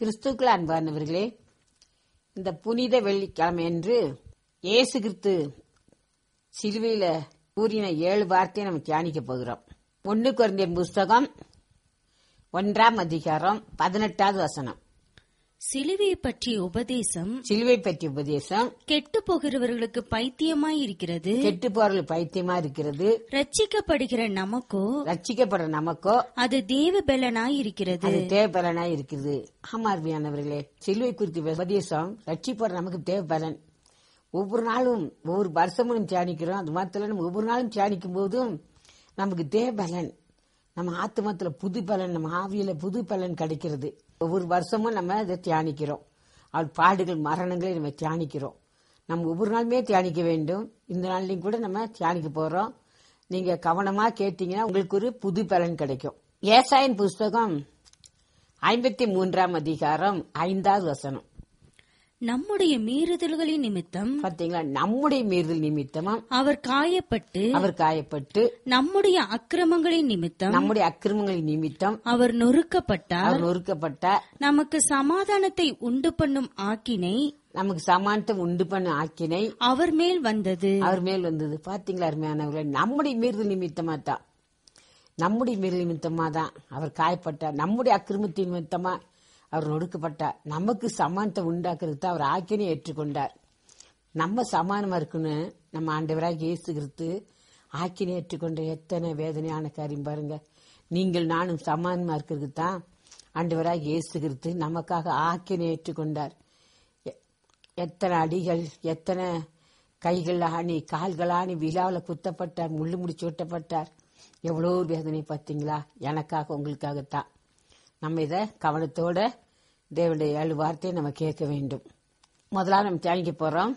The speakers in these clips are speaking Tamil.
கிறிஸ்துக்கள் அன்பானவர்களே இந்த புனித வெள்ளிக்கிழமை என்று இயேசு கிறிஸ்து சிலுவையில கூறின ஏழு வார்த்தையை நம்ம தியானிக்க போகிறோம் ஒன்னு குறைந்த புஸ்தகம் ஒன்றாம் அதிகாரம் பதினெட்டாவது வசனம் சிலுவையை பற்றிய உபதேசம் சிலுவை பற்றிய உபதேசம் கெட்டு போகிறவர்களுக்கு பைத்தியமாய் இருக்கிறது கெட்டு போறது பைத்தியமா இருக்கிறது ரட்சிக்கப்படுகிற நமக்கோ ரட்சிக்கப்படுற நமக்கோ அது தேவ பலனாய் இருக்கிறது அது தேவபலனா இருக்குது ஆமா அருமையானவர்களே சிலுவை குறித்து உபதேசம் ரட்சிப்படுற நமக்கு தேவபலன் ஒவ்வொரு நாளும் ஒவ்வொரு வருஷமும் தியானிக்கிறோம் அது மாத்திரம் நம்ம ஒவ்வொரு நாளும் தியானிக்கும் போதும் நமக்கு தேவபலன் நம்ம ஆத்மத்துல புது பலன் நம்ம ஆவியில புது பலன் கிடைக்கிறது ஒவ்வொரு வருஷமும் நம்ம இதை தியானிக்கிறோம் அவள் பாடுகள் மரணங்களை நம்ம தியானிக்கிறோம் நம்ம ஒவ்வொரு நாளுமே தியானிக்க வேண்டும் இந்த நாள்லையும் கூட நம்ம தியானிக்க போறோம் நீங்க கவனமா கேட்டீங்கன்னா உங்களுக்கு ஒரு புது பலன் கிடைக்கும் ஏசாயன் புஸ்தகம் ஐம்பத்தி மூன்றாம் அதிகாரம் ஐந்தாவது வசனம் நம்முடைய மீறுதல்களின் நிமித்தம் பாத்தீங்களா நம்முடைய மீறுதல் நிமித்தமும் அவர் காயப்பட்டு அவர் காயப்பட்டு நம்முடைய அக்கிரமங்களின் நிமித்தம் நம்முடைய அக்கிரமங்களின் நிமித்தம் அவர் நொறுக்கப்பட்டார் அவர் நொறுக்கப்பட்ட நமக்கு சமாதானத்தை உண்டு பண்ணும் ஆக்கினை நமக்கு சமானத்தை உண்டு பண்ண ஆக்கினை அவர் மேல் வந்தது அவர் மேல் வந்தது பாத்தீங்களா அருமையானவர்களே நம்முடைய மீறுதல் நிமித்தமா தான் நம்முடைய மீறுதல் நிமித்தமா தான் அவர் காயப்பட்டார் நம்முடைய அக்கிரமத்தின் நிமித்தமா அவர் நொடுக்கப்பட்டார் நமக்கு சமானத்தை உண்டாக்குறதுக்கு தான் அவர் ஆக்கினை ஏற்றுக்கொண்டார் நம்ம சமானமா இருக்குன்னு நம்ம ஆண்டவராக இயேசு கிறிஸ்து ஆக்கினை ஏற்றுக்கொண்ட எத்தனை வேதனையான காரியம் பாருங்க நீங்கள் நானும் சமானமா இருக்கிறதுக்கு தான் ஆண்டவராக இயேசு கிறிஸ்து நமக்காக ஆக்கினை ஏற்றுக்கொண்டார் எ- எத்தனை அடிகள் எத்தனை கைகள் ஆணி கால்கள் ஆணி விழாவில் குத்தப்பட்டார் முள்ளு முடிச்சு ஒட்டப்பட்டார் எவ்வளோ வேதனை பார்த்தீங்களா எனக்காக உங்களுக்காகத்தான் நம்ம இதை கவனத்தோட தேவனுடைய ஏழு வார்த்தையை நம்ம கேட்க வேண்டும் முதல்ல நம்ம தியானிக்க போறோம்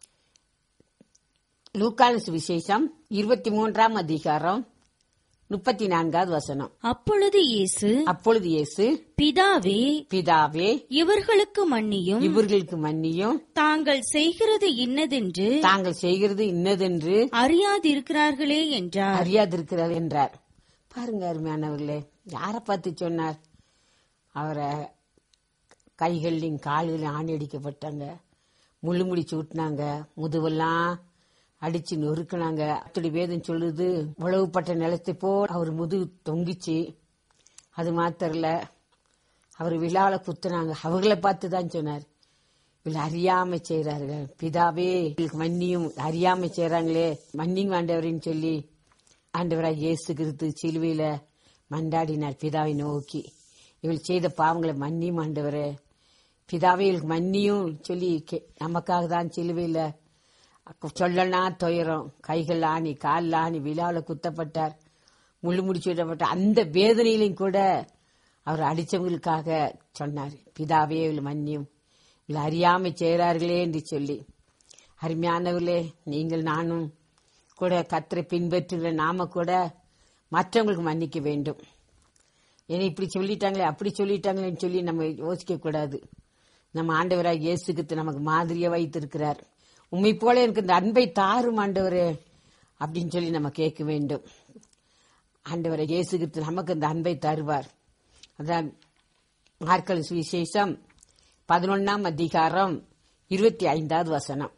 லூக்கான விசேஷம் இருபத்தி மூன்றாம் அதிகாரம் முப்பத்தி நான்காவது வசனம் அப்பொழுது இயேசு அப்பொழுது இயேசு பிதாவே பிதாவே இவர்களுக்கு மன்னியும் இவர்களுக்கு மன்னியும் தாங்கள் செய்கிறது இன்னதென்று தாங்கள் செய்கிறது இன்னதென்று அறியாதிருக்கிறார்களே என்றார் அறியாதிருக்கிறார் என்றார் பாருங்க அருமையானவர்களே யாரை பார்த்து சொன்னார் அவரை கைகள்லையும் கால்களையும் ஆணி அடிக்கப்பட்டாங்க முள்ளு முடிச்சு விட்டுனாங்க முதுவெல்லாம் அடிச்சு நொறுக்குனாங்க அப்படி வேதம் சொல்லுது உழவுப்பட்ட நிலத்தை போல் அவர் முதுகு தொங்கிச்சு அது மாத்திரல அவர் விழாவில் குத்துனாங்க அவங்கள பார்த்து தான் சொன்னார் இவள் அறியாம செய்றார்கள் பிதாவே இவளுக்கு மன்னியும் அறியாம செய்றாங்களே மன்னியும் ஆண்டவரின்னு சொல்லி ஆண்டவராக இயேசு கிறிஸ்து சிலுவையில மண்டாடினார் பிதாவை நோக்கி இவள் செய்த பாவங்களை மன்னியும் ஆண்டவரே பிதாவே இவளுக்கு மன்னியும் சொல்லி கே- நமக்காக தான் சிலுவையில சொல்லனா துயரம் கைகள் ஆணி கால் ஆணி விழாவில் குத்தப்பட்டார் முள்ளு முடிச்சு விடப்பட்ட அந்த வேதனையிலும் கூட அவர் அடிச்சவங்களுக்காக சொன்னார் பிதாவே இவள் மன்னியும் இவள் அறியாமை செய்கிறார்களே என்று சொல்லி அருமையானவர்களே நீங்கள் நானும் கூட கத்தரை பின்பற்றுகிற நாம கூட மற்றவங்களுக்கு மன்னிக்க வேண்டும் ஏன்னா இப்படி சொல்லிட்டாங்களே அப்படி சொல்லிட்டாங்களேன்னு சொல்லி நம்ம யோசிக்க கூடாது நம்ம ஆண்டவராக இயேசுக்கு நமக்கு மாதிரியா வைத்திருக்கிறார் உண்மை போல எனக்கு இந்த அன்பை தாரும் ஆண்டவரே அப்படின்னு சொல்லி நம்ம கேட்க வேண்டும் ஆண்டவரை இயேசுகிட்டு நமக்கு இந்த அன்பை தருவார் அதான் மார்க்கல் சுவிசேஷம் பதினொன்னாம் அதிகாரம் இருபத்தி ஐந்தாவது வசனம்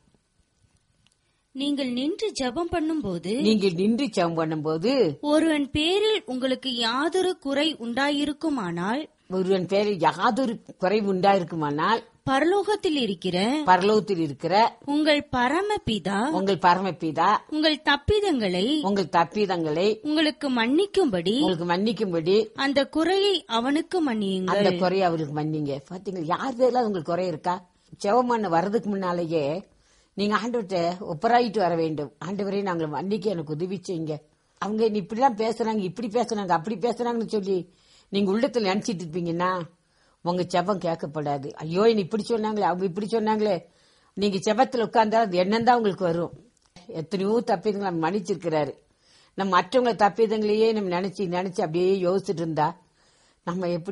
நீங்கள் நின்று ஜெபம் பண்ணும்போது நீங்கள் நின்று ஜெபம் பண்ணும்போது ஒருவன் பேரில் உங்களுக்கு யாதொரு குறை உண்டாயிருக்குமானால் ஒருவன் பேரில் யாதொரு குறைவு உண்டாயிருக்குமானால் பரலோகத்தில் இருக்கிற பரலோகத்தில் இருக்கிற உங்கள் பரமபிதா உங்கள் பரமபிதா உங்கள் தப்பிதங்களை உங்கள் தப்பிதங்களை உங்களுக்கு மன்னிக்கும்படி உங்களுக்கு மன்னிக்கும்படி அந்த குறையை அவனுக்கு மன்னியுங்கள் அந்த குறைய அவருக்கு மன்னிங்க பாத்தீங்களா யார் பேர்ல உங்களுக்கு குறை இருக்கா செவமான வர்றதுக்கு முன்னாலேயே நீங்க ஆண்டவர்கிட்ட ஒப்பராயிட்டு வர வேண்டும் ஆண்டவரே நாங்கள் மன்னிக்க எனக்கு உதவி செய்யுங்க அவங்க நீ இப்படிலாம் பேசுறாங்க இப்படி பேசுறாங்க அப்படி பேசுறாங்கன்னு சொல்லி நீங்க உள்ளத்துல நினைச்சிட்டு இருப்பீங்கன்னா உங்க செபம் கேட்கப்படாது ஐயோ நீ இப்படி சொன்னாங்களே அவங்க இப்படி சொன்னாங்களே நீங்க செபத்துல உட்கார்ந்தா அது எண்ணம் தான் உங்களுக்கு வரும் எத்தனையோ தப்பிதங்களை நம்ம மன்னிச்சிருக்கிறாரு நம்ம மற்றவங்களை தப்பிதங்களையே நம்ம நினைச்சு நினைச்சு அப்படியே யோசிச்சுட்டு இருந்தா நம்ம எப்படி